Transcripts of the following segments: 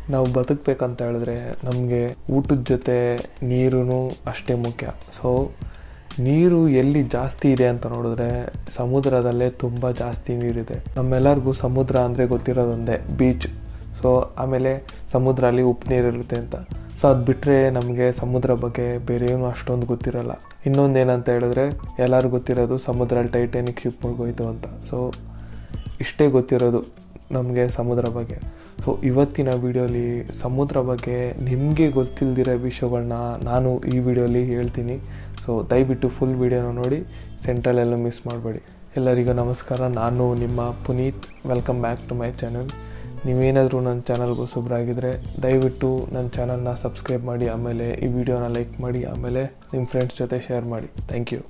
ನಾವು ಬದುಕಬೇಕಂತ ಹೇಳಿದ್ರೆ ನಮಗೆ ಊಟದ ಜೊತೆ ನೀರು ಅಷ್ಟೇ ಮುಖ್ಯ ಸೊ ನೀರು ಎಲ್ಲಿ ಜಾಸ್ತಿ ಇದೆ ಅಂತ ನೋಡಿದ್ರೆ ಸಮುದ್ರದಲ್ಲೇ ತುಂಬ ಜಾಸ್ತಿ ನೀರಿದೆ ನಮ್ಮೆಲ್ಲರಿಗೂ ಸಮುದ್ರ ಅಂದರೆ ಗೊತ್ತಿರೋದೊಂದೇ ಬೀಚ್ ಸೊ ಆಮೇಲೆ ಸಮುದ್ರ ಅಲ್ಲಿ ಉಪ್ಪು ನೀರಿರುತ್ತೆ ಅಂತ ಸೊ ಅದು ಬಿಟ್ಟರೆ ನಮಗೆ ಸಮುದ್ರ ಬಗ್ಗೆ ಬೇರೆ ಏನು ಅಷ್ಟೊಂದು ಗೊತ್ತಿರಲ್ಲ ಇನ್ನೊಂದು ಏನಂತ ಹೇಳಿದ್ರೆ ಎಲ್ಲರಿಗೂ ಗೊತ್ತಿರೋದು ಸಮುದ್ರಲ್ಲಿ ಟೈಟಾನಿಕ್ ಶಿಪ್ ಮುಳುಗೋಯ್ತು ಅಂತ ಸೊ ಇಷ್ಟೇ ಗೊತ್ತಿರೋದು ನಮಗೆ ಸಮುದ್ರ ಬಗ್ಗೆ ಸೊ ಇವತ್ತಿನ ವಿಡಿಯೋಲಿ ಸಮುದ್ರ ಬಗ್ಗೆ ನಿಮಗೆ ಗೊತ್ತಿಲ್ದಿರೋ ವಿಷಯಗಳನ್ನ ನಾನು ಈ ವಿಡಿಯೋಲಿ ಹೇಳ್ತೀನಿ ಸೊ ದಯವಿಟ್ಟು ಫುಲ್ ವಿಡಿಯೋನ ನೋಡಿ ಸೆಂಟ್ರಲೆಲ್ಲೂ ಮಿಸ್ ಮಾಡಬೇಡಿ ಎಲ್ಲರಿಗೂ ನಮಸ್ಕಾರ ನಾನು ನಿಮ್ಮ Puneeth welcome back to my channel ನೀವೇನಾದರೂ ನನ್ನ ಚಾನಲ್ಗೆ ಹೊಸಬ್ರಾಗಿದ್ದರೆ ದಯವಿಟ್ಟು ನನ್ನ ಚಾನಲ್ನ ಸಬ್ಸ್ಕ್ರೈಬ್ ಮಾಡಿ ಆಮೇಲೆ ಈ ವಿಡಿಯೋನ ಲೈಕ್ ಮಾಡಿ ಆಮೇಲೆ ನಿಮ್ಮ ಫ್ರೆಂಡ್ಸ್ ಜೊತೆ ಶೇರ್ ಮಾಡಿ ಥ್ಯಾಂಕ್ ಯು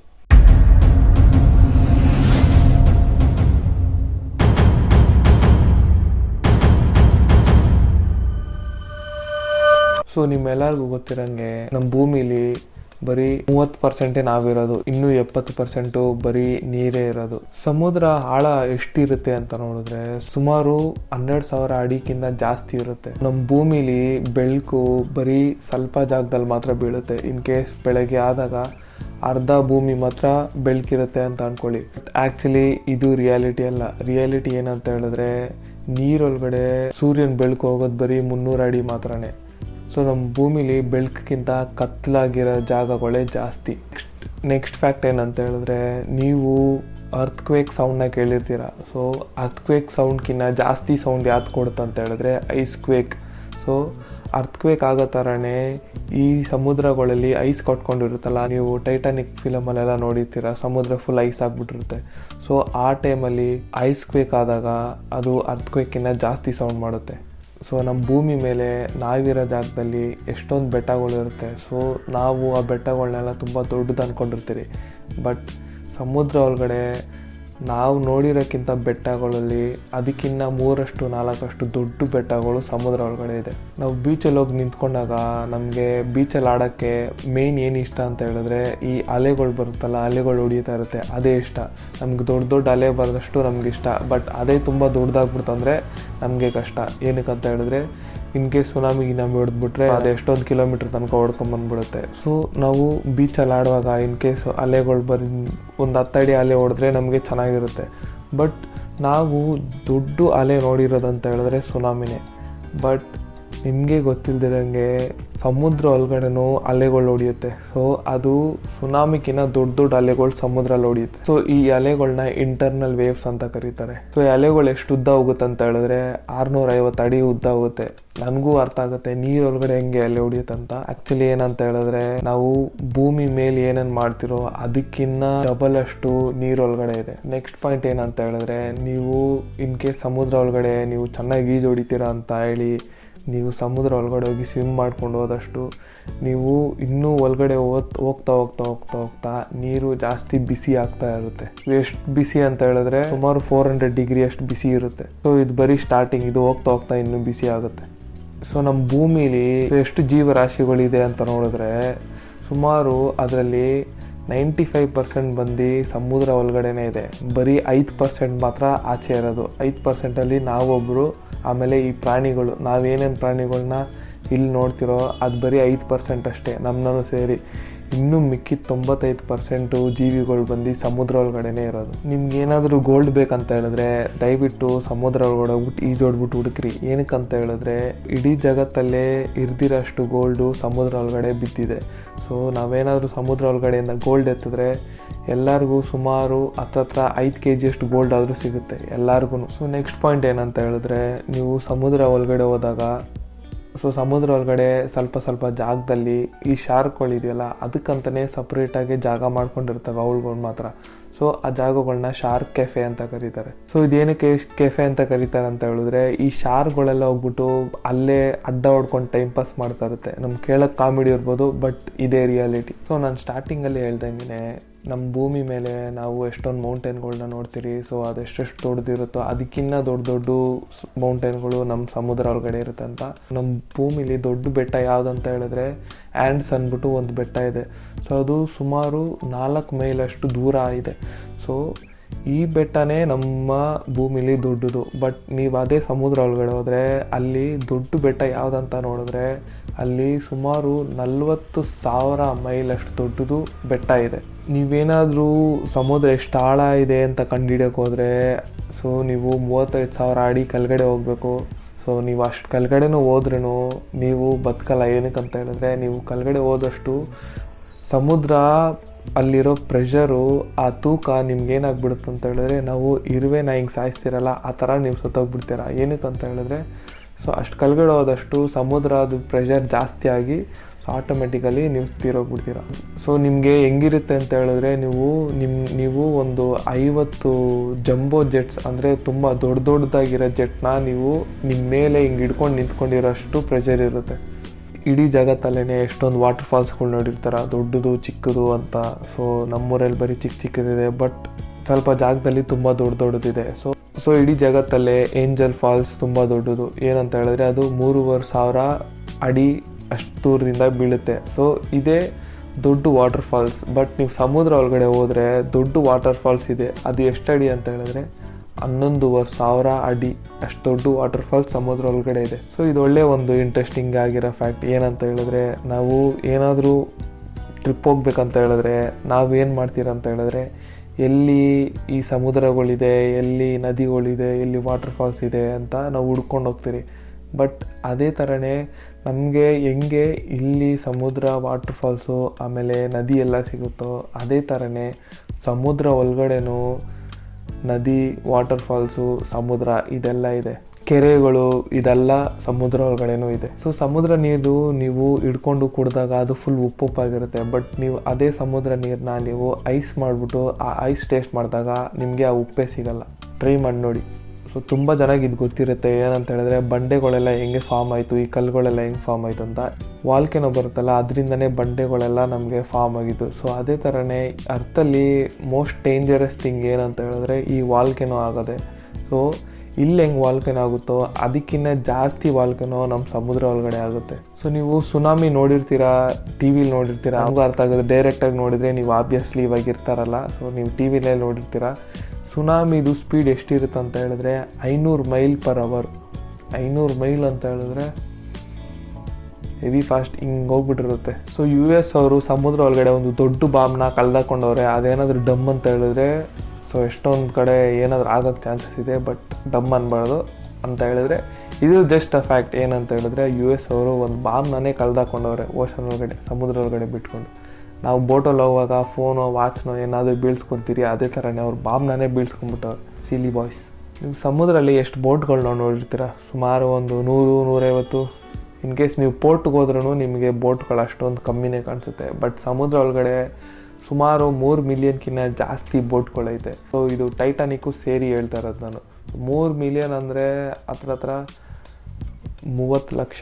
ಸೊ ನಿಮ್ಮೆಲ್ಲರಿಗೂ ಗೊತ್ತಿರಂಗೆ ನಮ್ಮ ಭೂಮಿಲಿ ಬರೀ ಮೂವತ್ತು ಪರ್ಸೆಂಟೇ ನಾವಿರೋದು ಇನ್ನು ಎಪ್ಪತ್ತು ಪರ್ಸೆಂಟು ಬರೀ ನೀರೇ ಇರೋದು ಸಮುದ್ರ ಆಳ ಎಷ್ಟಿರುತ್ತೆ ಅಂತ ನೋಡಿದ್ರೆ ಸುಮಾರು ಹನ್ನೆರಡು ಸಾವಿರ ಅಡಿಗಿಂತ ಜಾಸ್ತಿ ಇರುತ್ತೆ ನಮ್ಮ ಭೂಮಿಲಿ ಬೆಳಕು ಬರೀ ಸ್ವಲ್ಪ ಜಾಗದಲ್ಲಿ ಮಾತ್ರ ಬೀಳುತ್ತೆ ಇನ್ ಕೇಸ್ ಬೆಳಗ್ಗೆ ಆದಾಗ ಅರ್ಧ ಭೂಮಿ ಮಾತ್ರ ಬೆಳಕಿರುತ್ತೆ ಅಂತ ಅನ್ಕೊಳ್ಳಿ ಆಕ್ಚುಲಿ ಇದು ರಿಯಾಲಿಟಿ ಅಲ್ಲ ರಿಯಾಲಿಟಿ ಏನಂತ ಹೇಳಿದ್ರೆ ನೀರೊಳಗಡೆ ಸೂರ್ಯನ ಬೆಳಕು ಹೋಗೋದು ಬರೀ ಮುನ್ನೂರು ಅಡಿ ಮಾತ್ರನೇ ಸೊ ನಮ್ಮ ಭೂಮಿಲಿ ಬೆಳಕಿಗಿಂತ ಕತ್ಲಾಗಿರೋ ಜಾಗಗಳೇ ಜಾಸ್ತಿ ನೆಕ್ಸ್ಟ್ ನೆಕ್ಸ್ಟ್ ಫ್ಯಾಕ್ಟ್ ಏನಂತ ಹೇಳಿದ್ರೆ ನೀವು ಅರ್ತ್ಕ್ವೇಕ್ ಸೌಂಡ್ನ ಕೇಳಿರ್ತೀರ ಸೊ ಅರ್ತ್ಕ್ವೇಕ್ ಸೌಂಡ್ಕಿನ್ನ ಜಾಸ್ತಿ ಸೌಂಡ್ ಯಾವ್ದು ಕೊಡುತ್ತೆ ಅಂತ ಹೇಳಿದ್ರೆ ಐಸ್ ಕ್ವೇಕ್ ಸೊ ಅರ್ತ್ಕ್ವೇಕ್ ಆಗೋ ಥರನೇ ಈ ಸಮುದ್ರಗಳಲ್ಲಿ ಐಸ್ ಕಟ್ಕೊಂಡಿರುತ್ತಲ್ಲ ನೀವು ಟೈಟಾನಿಕ್ ಫಿಲಮಲ್ಲೆಲ್ಲ ನೋಡಿರ್ತೀರ ಸಮುದ್ರ ಫುಲ್ ಐಸ್ ಆಗಿಬಿಟ್ಟಿರುತ್ತೆ ಸೊ ಆ ಟೈಮಲ್ಲಿ ಐಸ್ ಕ್ವೇಕ್ ಆದಾಗ ಅದು ಅರ್ತ್ಕ್ವೇಕಿನ್ನ ಜಾಸ್ತಿ ಸೌಂಡ್ ಮಾಡುತ್ತೆ ಸೊ ನಮ್ಮ ಭೂಮಿ ಮೇಲೆ ನಾವಿರೋ ಜಾಗದಲ್ಲಿ ಎಷ್ಟೊಂದು ಬೆಟ್ಟಗಳು ಇರುತ್ತೆ ಸೊ ನಾವು ಆ ಬೆಟ್ಟಗಳನ್ನೆಲ್ಲ ತುಂಬ ದೊಡ್ಡದು ಅಂದ್ಕೊಂಡಿರ್ತೀರಿ ಬಟ್ ಸಮುದ್ರ ಒಳಗಡೆ ನಾವು ನೋಡಿರೋಕ್ಕಿಂತ ಬೆಟ್ಟಗಳಲ್ಲಿ ಅದಕ್ಕಿಂತ ಮೂರಷ್ಟು ನಾಲ್ಕಷ್ಟು ದೊಡ್ಡ ಬೆಟ್ಟಗಳು ಸಮುದ್ರ ಒಳಗಡೆ ಇದೆ ನಾವು ಬೀಚಲ್ಲಿ ಹೋಗಿ ನಿಂತ್ಕೊಂಡಾಗ ನಮಗೆ ಬೀಚಲ್ಲಿ ಆಡೋಕ್ಕೆ ಮೇಯ್ನ್ ಏನು ಇಷ್ಟ ಅಂತ ಹೇಳಿದ್ರೆ ಈ ಅಲೆಗಳು ಬರುತ್ತಲ್ಲ ಅಲೆಗಳು ಹೊಡಿತಾ ಇರುತ್ತೆ ಅದೇ ಇಷ್ಟ ನಮ್ಗೆ ದೊಡ್ಡ ದೊಡ್ಡ ಅಲೆ ಬರೋದಷ್ಟು ನಮ್ಗೆ ಇಷ್ಟ ಬಟ್ ಅದೇ ತುಂಬ ದೊಡ್ಡದಾಗ್ಬಿಡ್ತಂದ್ರೆ ನಮಗೆ ಕಷ್ಟ ಏನಕ್ಕಂತ ಹೇಳಿದ್ರೆ ಇನ್ ಕೇಸ್ ಸುನಾಮಿ ಗಿನಾಮಿ ಹೊಡೆದ್ಬಿಟ್ರೆ ಅದು ಎಷ್ಟೊಂದು ಕಿಲೋಮೀಟ್ರ್ ತನಕ ಹೊಡ್ಕೊಂಬಂದ್ಬಿಡುತ್ತೆ ಸೊ ನಾವು ಬೀಚಲ್ಲಿ ಆಡುವಾಗ ಇನ್ ಕೇಸ್ ಅಲೆಗಳು ಬರೀ ಒಂದು ಹತ್ತಡಿ ಅಲೆ ಹೊಡೆದ್ರೆ ನಮಗೆ ಚೆನ್ನಾಗಿರುತ್ತೆ ಬಟ್ ನಾವು ದೊಡ್ಡ ಅಲೆ ನೋಡಿರೋದಂತ ಹೇಳಿದ್ರೆ ಸುನಾಮಿನೇ ಬಟ್ ನಿಮಗೆ ಗೊತ್ತಿಲ್ದಿರಂಗೆ ಸಮುದ್ರ ಒಳಗಡೆನೂ ಅಲೆಗಳು ಹೊಡಿಯುತ್ತೆ ಸೊ ಅದು ಸುನಾಮಿಕಿನ್ನ ದೊಡ್ಡ ದೊಡ್ಡ ಅಲೆಗಳು ಸಮುದ್ರಲ್ಲಿ ಹೊಡಿಯುತ್ತೆ ಸೊ ಈ ಅಲೆಗಳನ್ನ ಇಂಟರ್ನಲ್ ವೇವ್ಸ್ ಅಂತ ಕರೀತಾರೆ ಸೊ ಈ ಅಲೆಗಳು ಎಷ್ಟು ಉದ್ದ ಹೋಗುತ್ತೆ ಅಂತ ಹೇಳಿದ್ರೆ ಆರ್ನೂರ ಐವತ್ತು ಅಡಿ ಉದ್ದ ಹೋಗುತ್ತೆ ನನಗೂ ಅರ್ಥ ಆಗುತ್ತೆ ನೀರೊಳಗಡೆ ಹೆಂಗೆ ಅಲೆ ಹೊಡಿಯುತ್ತೆ ಅಂತ ಆಕ್ಚುಲಿ ಏನಂತ ಹೇಳಿದ್ರೆ ನಾವು ಭೂಮಿ ಮೇಲೆ ಏನೇನು ಮಾಡ್ತಿರೋ ಅದಕ್ಕಿನ್ನ ಡಬಲ್ ಅಷ್ಟು ನೀರೊಳಗಡೆ ಇದೆ ನೆಕ್ಸ್ಟ್ ಪಾಯಿಂಟ್ ಏನಂತ ಹೇಳಿದ್ರೆ ನೀವು ಇನ್ ಕೇಸ್ ಸಮುದ್ರ ಒಳಗಡೆ ನೀವು ಚೆನ್ನಾಗಿ ಈಜು ಹೊಡಿತೀರಾ ಅಂತ ಹೇಳಿ ನೀವು ಸಮುದ್ರ ಒಳಗಡೆ ಹೋಗಿ ಸ್ವಿಮ್ ಮಾಡ್ಕೊಂಡು ಹೋದಷ್ಟು ನೀವು ಇನ್ನೂ ಒಳಗಡೆ ಹೋದ್ ಹೋಗ್ತಾ ಹೋಗ್ತಾ ಹೋಗ್ತಾ ಹೋಗ್ತಾ ನೀರು ಜಾಸ್ತಿ ಬಿಸಿ ಆಗ್ತಾ ಇರುತ್ತೆ ಎಷ್ಟು ಬಿಸಿ ಅಂತ ಹೇಳಿದ್ರೆ ಸುಮಾರು ಫೋರ್ ಹಂಡ್ರೆಡ್ ಡಿಗ್ರಿ ಅಷ್ಟು ಬಿಸಿ ಇರುತ್ತೆ ಸೊ ಇದು ಬರೀ ಸ್ಟಾರ್ಟಿಂಗ್ ಇದು ಹೋಗ್ತಾ ಹೋಗ್ತಾ ಇನ್ನೂ ಬಿಸಿ ಆಗುತ್ತೆ ಸೊ ನಮ್ಮ ಭೂಮಿಲಿ ಎಷ್ಟು ಜೀವರಾಶಿಗಳಿದೆ ಅಂತ ನೋಡಿದ್ರೆ ಸುಮಾರು ಅದರಲ್ಲಿ ನೈಂಟಿ ಫೈವ್ ಪರ್ಸೆಂಟ್ ಬಂದು ಸಮುದ್ರ ಒಳಗಡೆನೇ ಇದೆ ಬರೀ ಐದು ಪರ್ಸೆಂಟ್ ಮಾತ್ರ ಆಚೆ ಇರೋದು ಐದು ಪರ್ಸೆಂಟಲ್ಲಿ ನಾವೊಬ್ಬರು ಆಮೇಲೆ ಈ ಪ್ರಾಣಿಗಳು ನಾವೇನೇನು ಪ್ರಾಣಿಗಳನ್ನ ಇಲ್ಲಿ ನೋಡ್ತಿರೋ ಅದು ಬರೀ ಐದು ಪರ್ಸೆಂಟ್ ಅಷ್ಟೇ ನಮ್ಮನ್ನು ಸೇರಿ ಇನ್ನೂ ಮಿಕ್ಕಿದ ತೊಂಬತ್ತೈದು ಪರ್ಸೆಂಟು ಜೀವಿಗಳು ಬಂದು ಸಮುದ್ರ ಒಳಗಡೆನೇ ಇರೋದು ನಿಮ್ಗೆ ಏನಾದರೂ ಗೋಲ್ಡ್ ಬೇಕಂತ ಹೇಳಿದ್ರೆ ದಯವಿಟ್ಟು ಸಮುದ್ರ ಒಳಗಡೆ ಹೋಗ್ಬಿಟ್ಟು ಈಜೋಡ್ಬಿಟ್ಟು ಹುಡುಕ್ರಿ ಏನಕ್ಕಂತ ಹೇಳಿದ್ರೆ ಇಡೀ ಜಗತ್ತಲ್ಲೇ ಇರ್ದಿರೋಷ್ಟು ಗೋಲ್ಡು ಸಮುದ್ರ ಒಳಗಡೆ ಬಿದ್ದಿದೆ ಸೊ ನಾವೇನಾದರೂ ಸಮುದ್ರ ಒಳಗಡೆಯಿಂದ ಗೋಲ್ಡ್ ಎತ್ತಿದ್ರೆ ಎಲ್ಲರಿಗೂ ಸುಮಾರು ಹತ್ತತ್ರ ಐದು ಕೆ ಜಿಯಷ್ಟು ಗೋಲ್ಡ್ ಆದರೂ ಸಿಗುತ್ತೆ ಎಲ್ಲರಿಗೂ ಸೊ ನೆಕ್ಸ್ಟ್ ಪಾಯಿಂಟ್ ಏನಂತ ಹೇಳಿದ್ರೆ ನೀವು ಸಮುದ್ರ ಒಳಗಡೆ ಹೋದಾಗ ಸೊ ಸಮುದ್ರ ಒಳಗಡೆ ಸ್ವಲ್ಪ ಸ್ವಲ್ಪ ಜಾಗದಲ್ಲಿ ಈ ಶಾರ್ಕ್ಗಳಿದೆಯಲ್ಲ ಅದಕ್ಕಂತಲೇ ಸಪ್ರೇಟಾಗಿ ಜಾಗ ಮಾಡ್ಕೊಂಡಿರ್ತವೆ ಅವಳುಗಳು ಮಾತ್ರ ಸೊ ಆ ಜಾಗಗಳನ್ನ ಶಾರ್ಕ್ ಕೆಫೆ ಅಂತ ಕರೀತಾರೆ ಸೊ ಇದೇನಕ್ಕೆ ಕೆಫೆ ಅಂತ ಕರೀತಾರೆ ಅಂತ ಹೇಳಿದ್ರೆ ಈ ಶಾರ್ಕ್ಗಳೆಲ್ಲ ಹೋಗ್ಬಿಟ್ಟು ಅಲ್ಲೇ ಅಡ್ಡ ಹೊಡ್ಕೊಂಡು ಟೈಮ್ ಪಾಸ್ ಮಾಡ್ತಾ ಇರುತ್ತೆ ನಮ್ಗೆ ಕೇಳೋಕ್ಕೆ ಕಾಮಿಡಿ ಇರ್ಬೋದು ಬಟ್ ಇದೇ ರಿಯಾಲಿಟಿ ಸೊ ನಾನು ಸ್ಟಾರ್ಟಿಂಗಲ್ಲಿ ಹೇಳ್ದಂಗೆ ನಮ್ಮ ಭೂಮಿ ಮೇಲೆ ನಾವು ಎಷ್ಟೊಂದು ಮೌಂಟೇನ್ಗಳನ್ನ ನೋಡ್ತೀರಿ ಸೊ ಅದೆಷ್ಟೆಷ್ಟು ದೊಡ್ಡದಿರುತ್ತೋ ಅದಕ್ಕಿಂತ ದೊಡ್ಡ ದೊಡ್ಡ ಮೌಂಟೇನ್ಗಳು ನಮ್ಮ ಸಮುದ್ರ ಒಳಗಡೆ ಇರುತ್ತೆ ಅಂತ ನಮ್ಮ ಭೂಮಿಲಿ ದೊಡ್ಡ ಬೆಟ್ಟ ಯಾವುದಂತ ಹೇಳಿದ್ರೆ ಆ್ಯಂಡ್ಸ್ ಅಂದ್ಬಿಟ್ಟು ಒಂದು ಬೆಟ್ಟ ಇದೆ ಸೊ ಅದು ಸುಮಾರು ನಾಲ್ಕು ಮೈಲಷ್ಟು ದೂರ ಇದೆ ಸೊ ಈ ಬೆಟ್ಟನೇ ನಮ್ಮ ಭೂಮಿಲಿ ದೊಡ್ಡದು ಬಟ್ ನೀವು ಅದೇ ಸಮುದ್ರ ಒಳಗಡೆ ಹೋದರೆ ಅಲ್ಲಿ ದೊಡ್ಡ ಬೆಟ್ಟ ಯಾವುದಂತ ನೋಡಿದ್ರೆ ಅಲ್ಲಿ ಸುಮಾರು ನಲವತ್ತು ಸಾವಿರ ಮೈಲ್ ಅಷ್ಟು ದೊಡ್ಡದು ಬೆಟ್ಟ ಇದೆ ನೀವೇನಾದರೂ ಸಮುದ್ರ ಎಷ್ಟು ಆಳ ಇದೆ ಅಂತ ಕಂಡುಹಿಡಿಯೋಕೆ ಹೋದರೆ ಸೊ ನೀವು ಮೂವತ್ತೈದು ಸಾವಿರ ಅಡಿ ಕೆಳಗಡೆ ಹೋಗಬೇಕು ಸೊ ನೀವು ಅಷ್ಟು ಕೆಳಗಡೆನೂ ಹೋದ್ರೂ ನೀವು ಬದುಕಲ್ಲ ಏನಕ್ಕೆ ಅಂತ ಹೇಳಿದ್ರೆ ನೀವು ಕೆಳಗಡೆ ಹೋದಷ್ಟು ಸಮುದ್ರ ಅಲ್ಲಿರೋ ಪ್ರೆಷರು ಆ ತೂಕ ನಿಮ್ಗೆ ಏನಾಗ್ಬಿಡುತ್ತೆ ಅಂತ ಹೇಳಿದ್ರೆ ನಾವು ಇರುವೆನ ಹಿಂಗೆ ಸಾಯಿಸ್ತಿರಲ್ಲ ಆ ಥರ ನೀವು ಸತ್ತೋಗ್ಬಿಡ್ತೀರ ಏನಕ್ಕೆ ಅಂತ ಹೇಳಿದ್ರೆ ಸೊ ಅಷ್ಟು ಕೆಳಗಡೆ ಹೋದಷ್ಟು ಸಮುದ್ರದ ಪ್ರೆಷರ್ ಜಾಸ್ತಿ ಆಗಿ ಸೊ ಆಟೋಮೆಟಿಕಲಿ ನೀವು ತೀರೋಗ್ಬಿಡ್ತೀರ ಸೊ ನಿಮಗೆ ಹೆಂಗಿರುತ್ತೆ ಅಂತ ಹೇಳಿದ್ರೆ ನೀವು ನಿಮ್ಮ ನೀವು ಒಂದು ಐವತ್ತು ಜಂಬೋ ಜೆಟ್ಸ್ ಅಂದರೆ ತುಂಬ ದೊಡ್ಡ ದೊಡ್ಡದಾಗಿರೋ ಜೆಟ್ನ ನೀವು ನಿಮ್ಮ ಮೇಲೆ ಹಿಂಗೆ ಹಿಡ್ಕೊಂಡು ನಿಂತ್ಕೊಂಡಿರೋಷ್ಟು ಪ್ರೆಷರ್ ಇರುತ್ತೆ ಇಡೀ ಜಗತ್ತಲ್ಲೇ ಎಷ್ಟೊಂದು ವಾಟರ್ ಫಾಲ್ಸ್ಗಳು ನೋಡಿರ್ತಾರೆ ದೊಡ್ಡದು ಚಿಕ್ಕದು ಅಂತ ಸೊ ನಮ್ಮೂರಲ್ಲಿ ಬರೀ ಚಿಕ್ಕ ಚಿಕ್ಕದಿದೆ ಬಟ್ ಸ್ವಲ್ಪ ಜಾಗದಲ್ಲಿ ತುಂಬ ದೊಡ್ಡ ದೊಡ್ಡದಿದೆ ಸೊ ಸೊ ಇಡೀ ಜಗತ್ತಲ್ಲೇ ಏಂಜಲ್ ಫಾಲ್ಸ್ ತುಂಬ ದೊಡ್ಡದು ಏನಂತ ಹೇಳಿದ್ರೆ ಅದು ಮೂರುವರೆ ಸಾವಿರ ಅಡಿ ಅಷ್ಟು ದೂರದಿಂದ ಬೀಳುತ್ತೆ ಸೊ ಇದೇ ದೊಡ್ಡ ವಾಟರ್ ಫಾಲ್ಸ್ ಬಟ್ ನೀವು ಸಮುದ್ರ ಒಳಗಡೆ ಹೋದರೆ ದೊಡ್ಡ ವಾಟರ್ ಫಾಲ್ಸ್ ಇದೆ ಅದು ಎಷ್ಟು ಅಡಿ ಅಂತ ಹೇಳಿದ್ರೆ ಹನ್ನೊಂದುವರೆ ಸಾವಿರ ಅಡಿ ಅಷ್ಟು ದೊಡ್ಡ ವಾಟರ್ ಫಾಲ್ಸ್ ಸಮುದ್ರ ಒಳಗಡೆ ಇದೆ ಸೊ ಇದು ಒಳ್ಳೆ ಒಂದು ಇಂಟ್ರೆಸ್ಟಿಂಗ್ ಆಗಿರೋ ಫ್ಯಾಕ್ಟ್ ಏನಂತ ಹೇಳಿದ್ರೆ ನಾವು ಏನಾದರೂ ಟ್ರಿಪ್ ಹೋಗ್ಬೇಕಂತ ಹೇಳಿದ್ರೆ ನಾವು ಏನು ಮಾಡ್ತೀರ ಅಂತ ಹೇಳಿದ್ರೆ ಎಲ್ಲಿ ಈ ಸಮುದ್ರಗಳಿದೆ ಎಲ್ಲಿ ನದಿಗಳಿದೆ ಎಲ್ಲಿ ವಾಟರ್ ಫಾಲ್ಸ್ ಇದೆ ಅಂತ ನಾವು ಹುಡ್ಕೊಂಡು ಹೋಗ್ತೀರಿ ಬಟ್ ಅದೇ ಥರನೇ ನಮಗೆ ಹೆಂಗೆ ಇಲ್ಲಿ ಸಮುದ್ರ ವಾಟರ್ ಫಾಲ್ಸು ಆಮೇಲೆ ನದಿ ಎಲ್ಲ ಸಿಗುತ್ತೋ ಅದೇ ಥರನೇ ಸಮುದ್ರ ಒಳಗಡೆನೂ ನದಿ ವಾಟರ್ ಫಾಲ್ಸು ಸಮುದ್ರ ಇದೆಲ್ಲ ಇದೆ ಕೆರೆಗಳು ಇದೆಲ್ಲ ಸಮುದ್ರ ಒಳಗಡೆನೂ ಇದೆ ಸೊ ಸಮುದ್ರ ನೀರು ನೀವು ಹಿಡ್ಕೊಂಡು ಕುಡಿದಾಗ ಅದು ಫುಲ್ ಉಪ್ಪುಪ್ಪಾಗಿರುತ್ತೆ ಬಟ್ ನೀವು ಅದೇ ಸಮುದ್ರ ನೀರನ್ನ ನೀವು ಐಸ್ ಮಾಡಿಬಿಟ್ಟು ಆ ಐಸ್ ಟೇಸ್ಟ್ ಮಾಡಿದಾಗ ನಿಮಗೆ ಆ ಉಪ್ಪೇ ಸಿಗಲ್ಲ ಟ್ರೈ ಮಾಡಿ ನೋಡಿ ಸೊ ತುಂಬ ಜನಕ್ಕೆ ಇದು ಗೊತ್ತಿರುತ್ತೆ ಏನಂತ ಹೇಳಿದ್ರೆ ಬಂಡೆಗಳೆಲ್ಲ ಹೆಂಗೆ ಫಾರ್ಮ್ ಆಯಿತು ಈ ಕಲ್ಲುಗಳೆಲ್ಲ ಹೆಂಗೆ ಫಾರ್ಮ್ ಆಯಿತು ಅಂತ ವಾಲ್ಕೆನೋ ಬರುತ್ತಲ್ಲ ಅದರಿಂದನೇ ಬಂಡೆಗಳೆಲ್ಲ ನಮಗೆ ಫಾರ್ಮ್ ಆಗಿದ್ದು ಸೊ ಅದೇ ಥರನೇ ಅರ್ಥಲ್ಲಿ ಮೋಸ್ಟ್ ಡೇಂಜರಸ್ ಥಿಂಗ್ ಏನಂತ ಹೇಳಿದ್ರೆ ಈ ವಾಲ್ಕೆನೋ ಆಗೋದೆ ಸೊ ಇಲ್ಲಿ ಹೆಂಗೆ ವಾಲ್ಕೆನೋ ಆಗುತ್ತೋ ಅದಕ್ಕಿಂತ ಜಾಸ್ತಿ ವಾಲ್ಕೆನೋ ನಮ್ಮ ಸಮುದ್ರ ಒಳಗಡೆ ಆಗುತ್ತೆ ಸೊ ನೀವು ಸುನಾಮಿ ನೋಡಿರ್ತೀರಾ ಟಿ ವಿಲಿ ನೋಡಿರ್ತೀರಾ ನಮಗೂ ಅರ್ಥ ಆಗೋದು ಡೈರೆಕ್ಟಾಗಿ ನೋಡಿದರೆ ನೀವು ಆಬ್ವಿಯಸ್ಲಿ ಇವಾಗ ಇರ್ತಾರಲ್ಲ ಸೊ ನೀವು ಟಿ ವಿಲೇ ನೋಡಿರ್ತೀರಾ ಸುನಾಮಿದು ಸ್ಪೀಡ್ ಎಷ್ಟಿರುತ್ತೆ ಅಂತ ಹೇಳಿದ್ರೆ ಐನೂರು ಮೈಲ್ ಪರ್ ಅವರ್ ಐನೂರು ಮೈಲ್ ಅಂತ ಹೇಳಿದ್ರೆ ಹೆವಿ ಫಾಸ್ಟ್ ಹಿಂಗೆ ಹೋಗ್ಬಿಟ್ಟಿರುತ್ತೆ ಸೊ ಯು ಎಸ್ ಅವರು ಸಮುದ್ರ ಒಳಗಡೆ ಒಂದು ದೊಡ್ಡ ಬಾಂಬ್ನ ಕಳ್ದಾಕೊಂಡವ್ರೆ ಅದೇನಾದರೂ ಡಮ್ ಅಂತ ಹೇಳಿದ್ರೆ ಸೊ ಎಷ್ಟೊಂದು ಕಡೆ ಏನಾದರೂ ಆಗೋಕ್ಕೆ ಚಾನ್ಸಸ್ ಇದೆ ಬಟ್ ಡಮ್ ಅನ್ಬಾರ್ದು ಅಂತ ಹೇಳಿದ್ರೆ ಇದು ಜಸ್ಟ್ ಅ ಫ್ಯಾಕ್ಟ್ ಏನಂತ ಹೇಳಿದ್ರೆ ಯು ಎಸ್ ಅವರು ಒಂದು ಬಾಂಬ್ನೇ ಕಳ್ದಾಕೊಂಡವ್ರೆ ಓಷನ್ ಒಳಗಡೆ ಸಮುದ್ರ ಒಳಗಡೆ ಬಿಟ್ಕೊಂಡು ನಾವು ಬೋಟಲ್ಲಿ ಹೋಗುವಾಗ ಫೋನೋ ವಾಚ್ನೋ ಏನಾದರೂ ಬೀಳ್ಸ್ಕೊತೀರಿ ಅದೇ ಥರನೇ ಅವ್ರು ಬಾಂಬ್ನೇ ಬೀಳ್ಸ್ಕೊಂಡ್ಬಿಟ್ಟವ್ರು ಸಿಲಿ ಬಾಯ್ಸ್ ನೀವು ಸಮುದ್ರಲ್ಲಿ ಎಷ್ಟು ಬೋಟ್ಗಳನ್ನ ನೋಡಿರ್ತೀರ ಸುಮಾರು ಒಂದು ನೂರು ನೂರೈವತ್ತು ಇನ್ ಕೇಸ್ ನೀವು ಪೋರ್ಟ್ಗೆ ಹೋದ್ರೂ ನಿಮಗೆ ಬೋಟ್ಗಳು ಅಷ್ಟೊಂದು ಕಮ್ಮಿನೇ ಕಾಣಿಸುತ್ತೆ ಬಟ್ ಸಮುದ್ರ ಒಳಗಡೆ ಸುಮಾರು ಮೂರು ಮಿಲಿಯನ್ಕಿಂತ ಜಾಸ್ತಿ ಬೋಟ್ಗಳೈತೆ ಸೊ ಇದು ಟೈಟಾನಿಕ್ಕು ಸೇರಿ ಹೇಳ್ತಾ ಇರೋದು ನಾನು ಮೂರು ಮಿಲಿಯನ್ ಅಂದರೆ ಹತ್ರ ಹತ್ರ ಮೂವತ್ತು ಲಕ್ಷ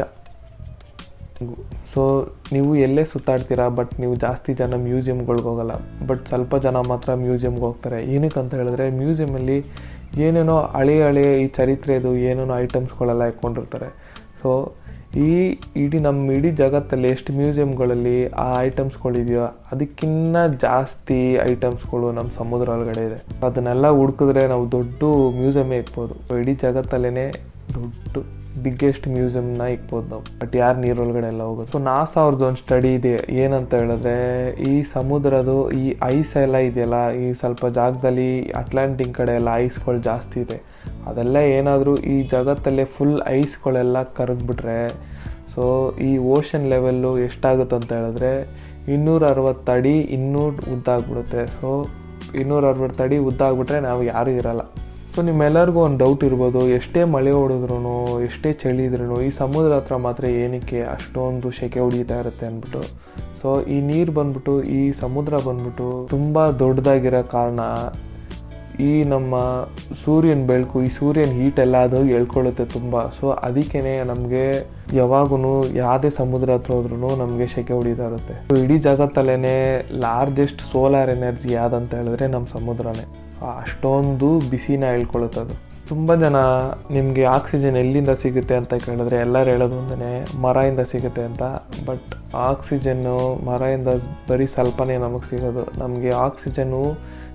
ಸೊ ನೀವು ಎಲ್ಲೇ ಸುತ್ತಾಡ್ತೀರಾ ಬಟ್ ನೀವು ಜಾಸ್ತಿ ಜನ ಮ್ಯೂಸಿಯಮ್ಗಳ್ಗೆ ಹೋಗಲ್ಲ ಬಟ್ ಸ್ವಲ್ಪ ಜನ ಮಾತ್ರ ಮ್ಯೂಸಿಯಮ್ಗೆ ಹೋಗ್ತಾರೆ ಏನಕ್ಕೆ ಅಂತ ಹೇಳಿದ್ರೆ ಮ್ಯೂಸಿಯಮಲ್ಲಿ ಏನೇನೋ ಹಳೆ ಹಳೆ ಈ ಚರಿತ್ರೆದು ಏನೇನೋ ಐಟಮ್ಸ್ಗಳೆಲ್ಲ ಇಟ್ಕೊಂಡಿರ್ತಾರೆ ಸೊ ಈ ಇಡೀ ನಮ್ಮ ಇಡೀ ಜಗತ್ತಲ್ಲಿ ಎಷ್ಟು ಮ್ಯೂಸಿಯಮ್ಗಳಲ್ಲಿ ಆ ಐಟಮ್ಸ್ಗಳಿದೆಯೋ ಅದಕ್ಕಿಂತ ಜಾಸ್ತಿ ಐಟಮ್ಸ್ಗಳು ನಮ್ಮ ಸಮುದ್ರ ಒಳಗಡೆ ಇದೆ ಅದನ್ನೆಲ್ಲ ಹುಡ್ಕಿದ್ರೆ ನಾವು ದೊಡ್ಡ ಮ್ಯೂಸಿಯಮೇ ಇಕ್ಬೋದು ಇಡೀ ಜಗತ್ತಲ್ಲೇ ದೊಡ್ಡ ಬಿಗ್ಗೆಸ್ಟ್ ಮ್ಯೂಸಿಯಮ್ನ ಇಕ್ಬೋದು ನಾವು ಬಟ್ ಯಾರು ನೀರೊಳಗಡೆ ಎಲ್ಲ ಹೋಗೋದು ಸೊ ನಾಸಾ ಅವ್ರದ್ದು ಒಂದು ಸ್ಟಡಿ ಇದೆ ಏನಂತ ಹೇಳಿದ್ರೆ ಈ ಸಮುದ್ರದು ಈ ಐಸ್ ಎಲ್ಲ ಇದೆಯಲ್ಲ ಈ ಸ್ವಲ್ಪ ಜಾಗದಲ್ಲಿ ಅಟ್ಲಾಂಟಿಕ್ ಕಡೆ ಎಲ್ಲ ಐಸ್ಗಳು ಜಾಸ್ತಿ ಇದೆ ಅದೆಲ್ಲ ಏನಾದರೂ ಈ ಜಗತ್ತಲ್ಲೇ ಫುಲ್ ಐಸ್ಗಳೆಲ್ಲ ಕರಗ್ಬಿಟ್ರೆ ಸೊ ಈ ಓಷನ್ ಲೆವೆಲ್ಲು ಎಷ್ಟಾಗುತ್ತೆ ಅಂತ ಹೇಳಿದ್ರೆ ಇನ್ನೂರ ಅರವತ್ತು ಅಡಿ ಇನ್ನೂ ಉದ್ದ ಆಗ್ಬಿಡುತ್ತೆ ಸೊ ಇನ್ನೂರ ಅರವತ್ತು ಅಡಿ ಉದ್ದ ಆಗ್ಬಿಟ್ರೆ ನಾವು ಯಾರೂ ಇರಲ್ಲ ಸೊ ನಿಮ್ಮೆಲ್ಲರಿಗೂ ಒಂದು ಡೌಟ್ ಇರ್ಬೋದು ಎಷ್ಟೇ ಮಳೆ ಹೊಡೆದ್ರೂ ಎಷ್ಟೇ ಚಳಿ ಇದ್ರೂ ಈ ಸಮುದ್ರ ಹತ್ರ ಮಾತ್ರ ಏನಕ್ಕೆ ಅಷ್ಟೊಂದು ಸೆಕೆ ಹೊಡಿತಾ ಇರುತ್ತೆ ಅಂದ್ಬಿಟ್ಟು ಸೊ ಈ ನೀರು ಬಂದ್ಬಿಟ್ಟು ಈ ಸಮುದ್ರ ಬಂದ್ಬಿಟ್ಟು ತುಂಬ ದೊಡ್ಡದಾಗಿರೋ ಕಾರಣ ಈ ನಮ್ಮ ಸೂರ್ಯನ ಬೆಳಕು ಈ ಸೂರ್ಯನ ಹೀಟ್ ಎಲ್ಲ ಅದು ಎಳ್ಕೊಳ್ಳುತ್ತೆ ತುಂಬ ಸೊ ಅದಕ್ಕೇ ನಮಗೆ ಯಾವಾಗೂ ಯಾವುದೇ ಸಮುದ್ರ ಹತ್ರ ಹೋದ್ರೂ ನಮಗೆ ಸೆಕೆ ಹೊಡಿತಾ ಇರುತ್ತೆ ಸೊ ಇಡೀ ಜಗತ್ತಲ್ಲೇ ಲಾರ್ಜೆಸ್ಟ್ ಸೋಲಾರ್ ಎನರ್ಜಿ ಯಾವ್ದಂತ ಹೇಳಿದ್ರೆ ನಮ್ಮ ಸಮುದ್ರನೇ ಅಷ್ಟೊಂದು ಬಿಸಿನ ಹೇಳ್ಕೊಳ್ಳುತ್ತೆ ಅದು ತುಂಬ ಜನ ನಿಮಗೆ ಆಕ್ಸಿಜನ್ ಎಲ್ಲಿಂದ ಸಿಗುತ್ತೆ ಅಂತ ಕೇಳಿದ್ರೆ ಎಲ್ಲರೂ ಹೇಳೋದು ಒಂದೇ ಮರದಿಂದ ಸಿಗುತ್ತೆ ಅಂತ ಬಟ್ ಆಕ್ಸಿಜನ್ನು ಮರದಿಂದ ಬರೀ ಸ್ವಲ್ಪನೇ ನಮಗೆ ಸಿಗೋದು ನಮಗೆ ಆಕ್ಸಿಜನ್ನು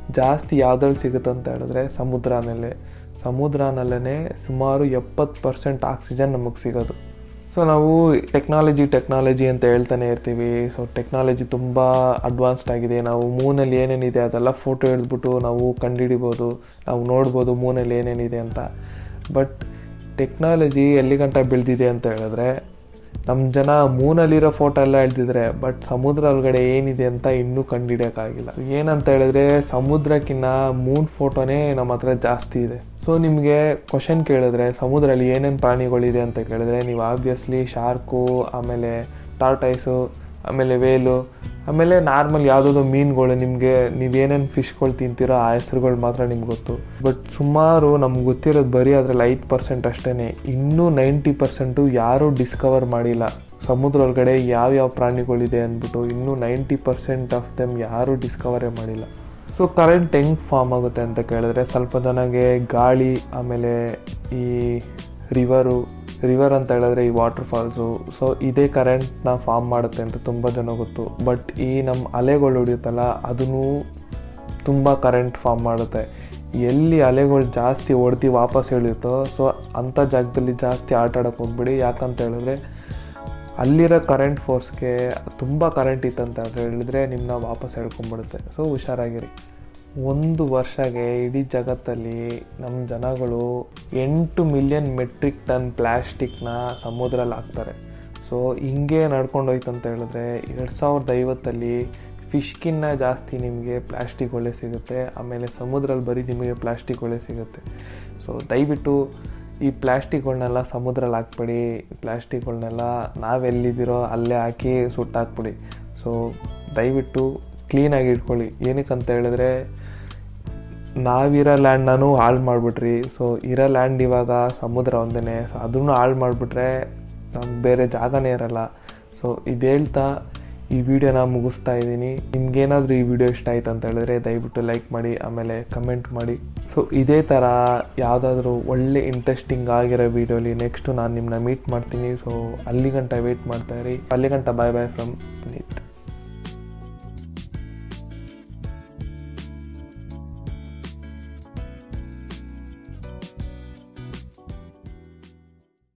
ಜಾಸ್ತಿ ಯಾವ್ದ್ರಲ್ಲಿ ಸಿಗುತ್ತೆ ಅಂತ ಹೇಳಿದ್ರೆ ಸಮುದ್ರನಲ್ಲೇ ಸಮುದ್ರನಲ್ಲೇ ಸುಮಾರು ಎಪ್ಪತ್ತು ಪರ್ಸೆಂಟ್ ಆಕ್ಸಿಜನ್ ನಮಗೆ ಸಿಗೋದು ಸೊ ನಾವು ಟೆಕ್ನಾಲಜಿ ಟೆಕ್ನಾಲಜಿ ಅಂತ ಹೇಳ್ತಾನೆ ಇರ್ತೀವಿ ಸೊ ಟೆಕ್ನಾಲಜಿ ತುಂಬ ಅಡ್ವಾನ್ಸ್ಡ್ ಆಗಿದೆ ನಾವು ಮೂನಲ್ಲಿ ಏನೇನಿದೆ ಅದೆಲ್ಲ ಫೋಟೋ ಹಿಡಿದ್ಬಿಟ್ಟು ನಾವು ಕಂಡುಹಿಡಿಬೋದು ನಾವು ನೋಡ್ಬೋದು ಮೂನಲ್ಲಿ ಏನೇನಿದೆ ಅಂತ ಬಟ್ ಟೆಕ್ನಾಲಜಿ ಎಲ್ಲಿ ಗಂಟ ಬೆಳೆದಿದೆ ಅಂತ ಹೇಳಿದ್ರೆ ನಮ್ಮ ಜನ ಮೂನಲ್ಲಿರೋ ಫೋಟೋ ಎಲ್ಲ ಹೇಳ್ತಿದ್ರೆ ಬಟ್ ಸಮುದ್ರ ಒಳಗಡೆ ಏನಿದೆ ಅಂತ ಇನ್ನೂ ಕಂಡುಹಿಡಿಯೋಕ್ಕಾಗಿಲ್ಲ ಏನಂತ ಹೇಳಿದ್ರೆ ಸಮುದ್ರಕ್ಕಿಂತ ಮೂನ್ ಫೋಟೋನೇ ನಮ್ಮ ಹತ್ರ ಜಾಸ್ತಿ ಇದೆ ಸೊ ನಿಮಗೆ ಕ್ವಶನ್ ಕೇಳಿದ್ರೆ ಸಮುದ್ರದಲ್ಲಿ ಏನೇನು ಪ್ರಾಣಿಗಳಿದೆ ಅಂತ ಕೇಳಿದ್ರೆ ನೀವು ಆಬ್ವಿಯಸ್ಲಿ ಶಾರ್ಕು ಆಮೇಲೆ ಟಾರ್ಟೈಸು ಆಮೇಲೆ ವೇಲು ಆಮೇಲೆ ನಾರ್ಮಲ್ ಯಾವುದಾದ್ರು ಮೀನುಗಳು ನಿಮಗೆ ನೀವೇನೇನು ಫಿಶ್ಗಳು ತಿಂತೀರೋ ಆ ಹೆಸರುಗಳು ಮಾತ್ರ ನಿಮ್ಗೆ ಗೊತ್ತು ಬಟ್ ಸುಮಾರು ನಮ್ಗೆ ಗೊತ್ತಿರೋದು ಬರೀ ಅದರಲ್ಲಿ ಐದು ಪರ್ಸೆಂಟ್ ಅಷ್ಟೇ ಇನ್ನೂ ನೈಂಟಿ ಪರ್ಸೆಂಟು ಯಾರೂ ಡಿಸ್ಕವರ್ ಮಾಡಿಲ್ಲ ಸಮುದ್ರ ಒಳಗಡೆ ಯಾವ್ಯಾವ ಪ್ರಾಣಿಗಳಿದೆ ಅಂದ್ಬಿಟ್ಟು ಇನ್ನೂ ನೈಂಟಿ ಪರ್ಸೆಂಟ್ ಆಫ್ ದೆಮ್ ಯಾರೂ ಡಿಸ್ಕವರೇ ಮಾಡಿಲ್ಲ ಸೊ ಕರೆಂಟ್ ಹೆಂಗೆ ಫಾರ್ಮ್ ಆಗುತ್ತೆ ಅಂತ ಕೇಳಿದ್ರೆ ಸ್ವಲ್ಪ ಜನಗೆ ಗಾಳಿ ಆಮೇಲೆ ಈ ರಿವರು ರಿವರ್ ಅಂತ ಹೇಳಿದ್ರೆ ಈ ವಾಟರ್ ಫಾಲ್ಸು ಸೊ ಇದೇ ಕರೆಂಟ್ನ ಫಾರ್ಮ್ ಮಾಡುತ್ತೆ ಅಂತ ತುಂಬ ಜನ ಗೊತ್ತು ಬಟ್ ಈ ನಮ್ಮ ಅಲೆಗಳು ಹೊಡಿಯುತ್ತಲ್ಲ ಅದನ್ನು ತುಂಬ ಕರೆಂಟ್ ಫಾರ್ಮ್ ಮಾಡುತ್ತೆ ಎಲ್ಲಿ ಅಲೆಗಳು ಜಾಸ್ತಿ ಹೊಡೆದು ವಾಪಸ್ ಇಳಿಯುತ್ತೋ ಸೊ ಅಂಥ ಜಾಗದಲ್ಲಿ ಜಾಸ್ತಿ ಆಟ ಆಡೋಕ್ಕೆ ಹೋಗ್ಬಿಡಿ ಯಾಕಂತ ಹೇಳಿದ್ರೆ ಅಲ್ಲಿರೋ ಕರೆಂಟ್ ಫೋರ್ಸ್ಗೆ ತುಂಬ ಕರೆಂಟ್ ಇತ್ತಂತ ಹೇಳಿದ್ರೆ ನಿಮ್ಮನ್ನ ವಾಪಸ್ ಎಳ್ಕೊಂಬಿಡುತ್ತೆ ಸೊ ಹುಷಾರಾಗಿರಿ ಒಂದು ವರ್ಷಗೆ ಇಡೀ ಜಗತ್ತಲ್ಲಿ ನಮ್ಮ ಜನಗಳು ಎಂಟು ಮಿಲಿಯನ್ ಮೆಟ್ರಿಕ್ ಟನ್ ಪ್ಲ್ಯಾಸ್ಟಿಕ್ನ ಸಮುದ್ರಲ್ಲಿ ಹಾಕ್ತಾರೆ ಸೊ ಹಿಂಗೆ ನಡ್ಕೊಂಡು ಹೋಯ್ತು ಅಂತ ಹೇಳಿದ್ರೆ ಎರಡು ಸಾವಿರದ ಐವತ್ತಲ್ಲಿ ಫಿಶ್ಕಿನ್ನ ಜಾಸ್ತಿ ನಿಮಗೆ ಪ್ಲ್ಯಾಸ್ಟಿಕ್ ಒಳ್ಳೆ ಸಿಗುತ್ತೆ ಆಮೇಲೆ ಸಮುದ್ರಲ್ಲಿ ಬರೀ ನಿಮಗೆ ಪ್ಲ್ಯಾಸ್ಟಿಕ್ ಒಳ್ಳೆ ಸಿಗುತ್ತೆ ಸೊ ದಯವಿಟ್ಟು ಈ ಪ್ಲ್ಯಾಸ್ಟಿಕ್ಗಳನ್ನೆಲ್ಲ ಸಮುದ್ರಲ್ಲಿ ಹಾಕ್ಬೇಡಿ ಪ್ಲ್ಯಾಸ್ಟಿಕ್ಗಳನ್ನೆಲ್ಲ ನಾವೆಲ್ಲಿದ್ದೀರೋ ಅಲ್ಲೇ ಹಾಕಿ ಸುಟ್ಟಾಕ್ಬಿಡಿ ಸೊ ದಯವಿಟ್ಟು ಕ್ಲೀನಾಗಿ ಇಟ್ಕೊಳ್ಳಿ ಏನಕ್ಕೆ ಅಂತ ಹೇಳಿದ್ರೆ ನಾವಿರೋ ಲ್ಯಾಂಡ್ನೂ ಹಾಳು ಮಾಡಿಬಿಟ್ರಿ ಸೊ ಇರೋ ಲ್ಯಾಂಡ್ ಇವಾಗ ಸಮುದ್ರ ಒಂದೇ ಸೊ ಅದನ್ನು ಹಾಳು ಮಾಡಿಬಿಟ್ರೆ ನಮ್ಗೆ ಬೇರೆ ಜಾಗನೇ ಇರಲ್ಲ ಸೊ ಇದು ಹೇಳ್ತಾ ಈ ವಿಡಿಯೋನ ಮುಗಿಸ್ತಾ ಇದ್ದೀನಿ ನಿಮ್ಗೇನಾದರೂ ಈ ವಿಡಿಯೋ ಇಷ್ಟ ಆಯ್ತು ಅಂತ ಹೇಳಿದ್ರೆ ದಯವಿಟ್ಟು ಲೈಕ್ ಮಾಡಿ ಆಮೇಲೆ ಕಮೆಂಟ್ ಮಾಡಿ ಸೊ ಇದೇ ಥರ ಯಾವುದಾದ್ರೂ ಒಳ್ಳೆ ಇಂಟ್ರೆಸ್ಟಿಂಗ್ ಆಗಿರೋ ವೀಡಿಯೋಲಿ ನೆಕ್ಸ್ಟು ನಾನು ನಿಮ್ಮನ್ನ ಮೀಟ್ ಮಾಡ್ತೀನಿ ಸೊ ಅಲ್ಲಿ ಗಂಟ ವೆಯ್ಟ್ ಮಾಡ್ತಾ ಇರಿ ಅಲ್ಲಿ ಗಂಟ ಬಾಯ್ ಬಾಯ್ ಫ್ರಮ್ ಪುನೀತ್